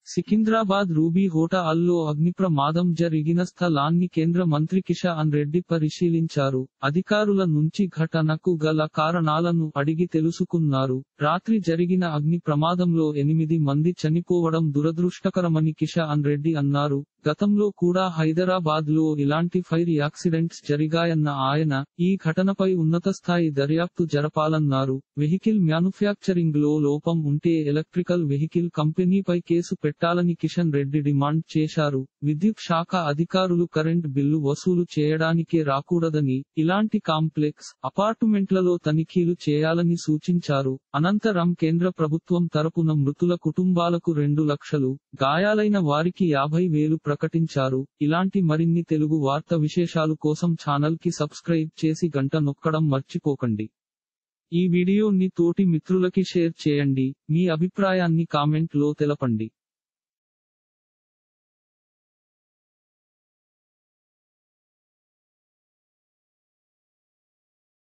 Secunderabad ruby హోటల్లో అగ్నిప్రమాదం జరిగిన స్థలాన్ని కేంద్ర మంత్రి కిషన్ రెడ్డి పరిశీలించారు అధికారుల నుంచి ఘటనకు గల కారణాలను అడిగి తెలుసుకున్నారు రాత్రి జరిగిన అగ్ని ప్రమాదంలో ఎనిమిది మంది చనిపోవడం దురదృష్టకరమని కిషన్ రెడ్డి అన్నారు గతంలో కూడా హైదరాబాద్ లో ఇలాంటి ఫైర్ యాక్సిడెంట్స్ జరిగాయన్న ఆయన ఈ ఘటనపై ఉన్నత స్థాయి దర్యాప్తు జరపాలన్నారు వెహికల్ మ్యానుఫ్యాక్చరింగ్ లో లోపం ఉంటే ఎలక్ట్రికల్ వెహికల్ కంపెనీపై కేసు పెట్టాలని కిషన్ రెడ్డి డిమాండ్ చేశారు విద్యుత్ శాఖ అధికారులు కరెంట్ బిల్లు వసూలు చేయడానికే రాకూడదని ఇలాంటి కాంప్లెక్స్ అపార్ట్మెంట్లలో తనిఖీలు చేయాలని సూచించారు అనంతరం కేంద్ర ప్రభుత్వం తరపున మృతుల కుటుంబాలకు రెండు లక్షలు గాయాలైన వారికి యాభై వేలు ప్రకటించారు ఇలాంటి మరిన్ని తెలుగు వార్త విశేషాలు కోసం ఛానల్ కి సబ్స్క్రైబ్ చేసి గంట నొక్కడం మర్చిపోకండి ఈ వీడియోని తోటి మిత్రులకి షేర్ చేయండి మీ అభిప్రాయాన్ని కామెంట్ లో తెలపండి